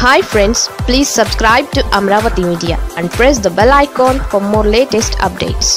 hi friends please subscribe to Amaravati media and press the bell icon for more latest updates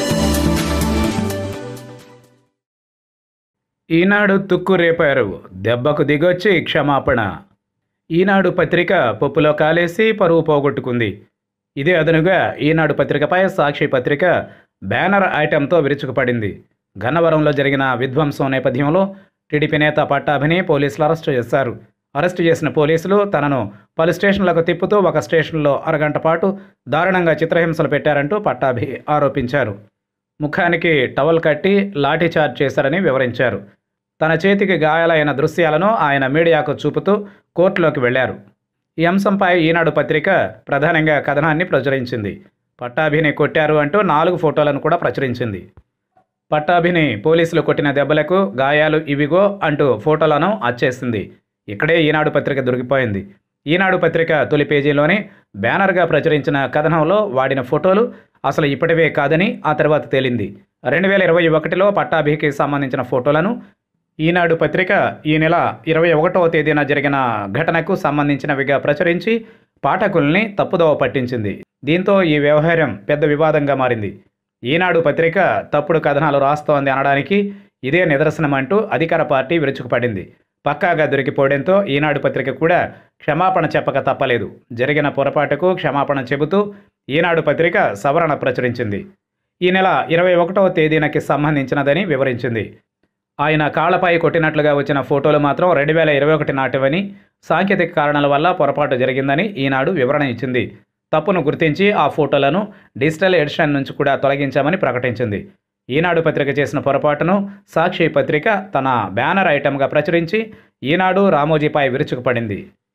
Eenadu తుక్కు రేపారు దెబ్బకు దిగొచ్చి క్షమాపణ ఈనాడు పత్రిక పప్పులో కాలేసి పరువు పోగొట్టుకుంది ఇదే అదనుగా ఈనాడు పత్రికపై సాక్షి పత్రిక బ్యానర్ ఐటెంతో విరుచుకుపడింది గన్నవరంలో జరిగిన విధ్వంసం నేపథ్యంలో టీడీపీ నేత పట్టాభిని పోలీసులు అరెస్టు చేశారు అరెస్టు చేసిన పోలీసులు తనను పలు స్టేషన్లకు తిప్పుతూ ఒక స్టేషన్లో అరగంట పాటు దారుణంగా చిత్రహింసలు పెట్టారంటూ పట్టాభి ఆరోపించారు ముఖానికి టవల్ కట్టి లాఠీచార్జ్ చేశారని వివరించారు తన చేతికి గాయాలైన దృశ్యాలను ఆయన మీడియాకు చూపుతూ కోర్టులోకి వెళ్లారు ఈ అంశంపై ఈనాడు పత్రిక ప్రధానంగా కథనాన్ని ప్రచురించింది పట్టాభిని కొట్టారు అంటూ నాలుగు ఫోటోలను కూడా ప్రచురించింది పట్టాభిని పోలీసులు కొట్టిన దెబ్బలకు గాయాలు ఇవిగో అంటూ ఫోటోలను అచ్చేసింది ఇక్కడే ఈనాడు పత్రిక దొరికిపోయింది ఈనాడు పత్రిక తొలి పేజీలోనే బ్యానర్గా ప్రచురించిన కథనంలో వాడిన ఫోటోలు అసలు ఇప్పటివే కాదని ఆ తర్వాత తేలింది రెండు వేల ఇరవై ఒకటిలో పట్టాభికి సంబంధించిన ఫోటోలను ఈనాడు పత్రిక ఈ నెల ఇరవై ఒకటవ తేదీన జరిగిన ఘటనకు సంబంధించినవిగా ప్రచురించి పాఠకుల్ని తప్పుదోవ పట్టించింది దీంతో ఈ వ్యవహారం పెద్ద వివాదంగా మారింది ఈనాడు పత్రిక తప్పుడు కథనాలు రాస్తోంది అనడానికి ఇదే నిదర్శనం అంటూ అధికార పార్టీ విరుచుకుపడింది పక్కాగా దొరికిపోవడంతో ఈనాడు పత్రిక కూడా క్షమాపణ చెప్పక తప్పలేదు జరిగిన పొరపాటుకు క్షమాపణ చెబుతూ ఈనాడు పత్రిక సవరణ ప్రచురించింది ఈ నెల ఇరవై ఒకటవ తేదీనకి సంబంధించినదని వివరించింది ఆయన కాళ్లపై కొట్టినట్లుగా వచ్చిన ఫోటోలు మాత్రం రెండు వేల ఇరవై ఒకటి నాటివని సాంకేతిక కారణాల వల్ల పొరపాటు జరిగిందని ఈనాడు వివరణ ఇచ్చింది తప్పును గుర్తించి ఆ ఫోటోలను డిజిటల్ ఎడిషన్ నుంచి కూడా తొలగించామని ప్రకటించింది ఈనాడు పత్రిక చేసిన పొరపాటును సాక్షి పత్రిక తన బ్యానర్ ఐటెంగా ప్రచురించి ఈనాడు రామోజీపై విరుచుకుపడింది